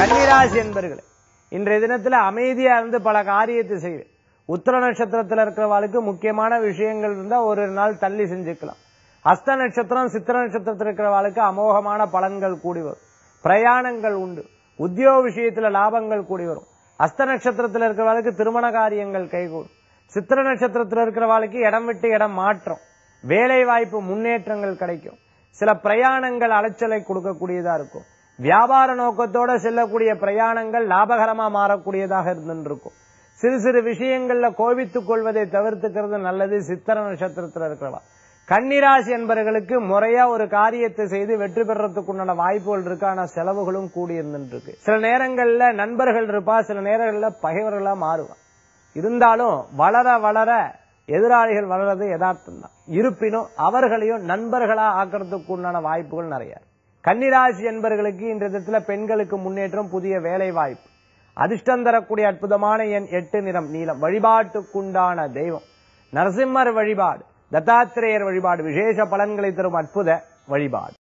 கன்னிராசி என்பர்களே இன்றைய தினத்துல அமைதியா இருந்து பல காரியத்தை செய்வேன் உத்தர நட்சத்திரத்துல இருக்கிறவாளுக்கு முக்கியமான விஷயங்கள் இருந்தா ஒரு நாள் தள்ளி செஞ்சுக்கலாம் ஹஸ்த நட்சத்திரம் சித்திர நட்சத்திரத்தில் இருக்கிறவாளுக்கு அமோகமான பலன்கள் கூடி வரும் பிரயாணங்கள் உண்டு உத்தியோக விஷயத்துல லாபங்கள் கூடி வரும் ஹஸ்த நட்சத்திரத்துல இருக்கிறவாளுக்கு திருமண காரியங்கள் கைகூடும் சித்திர நட்சத்திரத்துல இருக்கிறவாளுக்கு இடம் விட்டு இடம் மாற்றம் வேலை வாய்ப்பு முன்னேற்றங்கள் கிடைக்கும் சில பிரயாணங்கள் அலைச்சலை கொடுக்கக்கூடியதா இருக்கும் வியாபார நோக்கத்தோட செல்லக்கூடிய பிரயாணங்கள் லாபகரமா மாறக்கூடியதாக இருந்துருக்கும் சிறு சிறு விஷயங்கள்ல கோபித்துக் கொள்வதை தவிர்த்துக்கிறது நல்லது சித்திர நட்சத்திரத்துல இருக்கிறவா கன்னிராசி என்பவர்களுக்கு முறையா ஒரு காரியத்தை செய்து வெற்றி பெறறதுக்குண்டான வாய்ப்புகள் இருக்கு ஆனா செலவுகளும் கூடி இருந்துட்டு இருக்கு சில நேரங்கள்ல நண்பர்கள் இருப்பா சில நேரங்கள்ல பகைவர்களா மாறுவா இருந்தாலும் வளர வளர எதிராளிகள் வளர்றது யதார்த்தம் தான் இருப்பினும் அவர்களையும் நண்பர்களா ஆக்கிறதுக்கு உண்டான வாய்ப்புகள் நிறைய இருக்கு. கன்னிராசி என்பவர்களுக்கு இந்த விதத்துல பெண்களுக்கு முன்னேற்றம் புதிய வேலை வாய்ப்பு அதிர்ஷ்டம் தரக்கூடிய அற்புதமான எண் எட்டு நிறம் நீலம் வழிபாட்டுக்குண்டான தெய்வம் நரசிம்மர் வழிபாடு தத்தாத்திரேயர் வழிபாடு விசேஷ பலன்களை தரும் அற்புத வழிபாடு